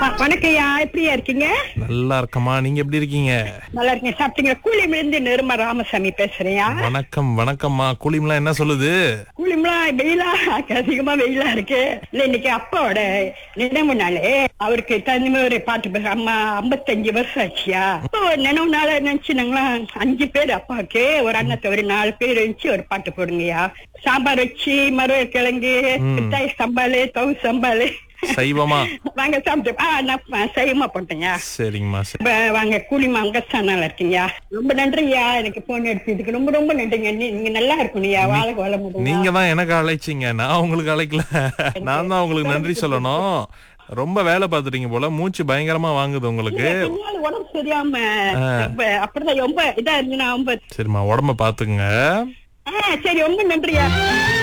வணக்கம்யா எப்படியா இருக்கீங்க நல்லா இருக்கமா நீங்க எப்படி இருக்கீங்க நல்லா இருக்கீங்க சாப்பிட்டீங்க கூலிமிலிருந்து நிருமா ராமசாமி பேசுறேன்யா வணக்கம் வணக்கம்மா கூலிம்லாம் என்ன சொல்லுது கூலிம்லாம் வெயிலா அதிகமா வெயிலா இருக்கு இல்ல இன்னைக்கு அப்பாவோட நினைவு நாளே அவருக்கு தனிமை ஒரு பாட்டு பேச அம்மா ஐம்பத்தஞ்சு வருஷம் ஆச்சியா அப்போ ஒரு நினைவு நாள நினைச்சு நாங்களாம் அஞ்சு பேர் அப்பாவுக்கு ஒரு அண்ணத்தை ஒரு நாலு பேர் வச்சு ஒரு பாட்டு போடுங்கய்யா சாம்பார் வச்சு மருவ கிழங்கு மிட்டாய் சம்பாலு தவு சம்பாலு சைவமா வாங்க சாப்பிட்டு ஆ நான் செய்யமா போட்டேங்க சரிங்கம்மா சரி இப்ப வாங்க கூலிமா அங்க சேனல்ல இருக்கீங்க ரொம்ப நன்றியா எனக்கு போன் எடுத்ததுக்கு ரொம்ப ரொம்ப நன்றிங்க நீ- நீங்க நல்லா இருக்கணும்யா வாழ வாழ முடியும் நீங்க தான் எனக்கு அழைச்சிங்க நான் உங்களுக்கு அழைக்கல நான் தான் உங்களுக்கு நன்றி சொல்லணும் ரொம்ப வேலை பார்த்துட்டீங்க போல மூச்சு பயங்கரமா வாங்குது உங்களுக்கு பின்னால உடம்பு சரியாம ரொம்ப அப்படிதான் ரொம்ப இதா இருந்துன்னா ரொம்ப சரிம்மா உடம்ப பாத்துக்குங்க ஆ சரி ரொம்ப நன்றியா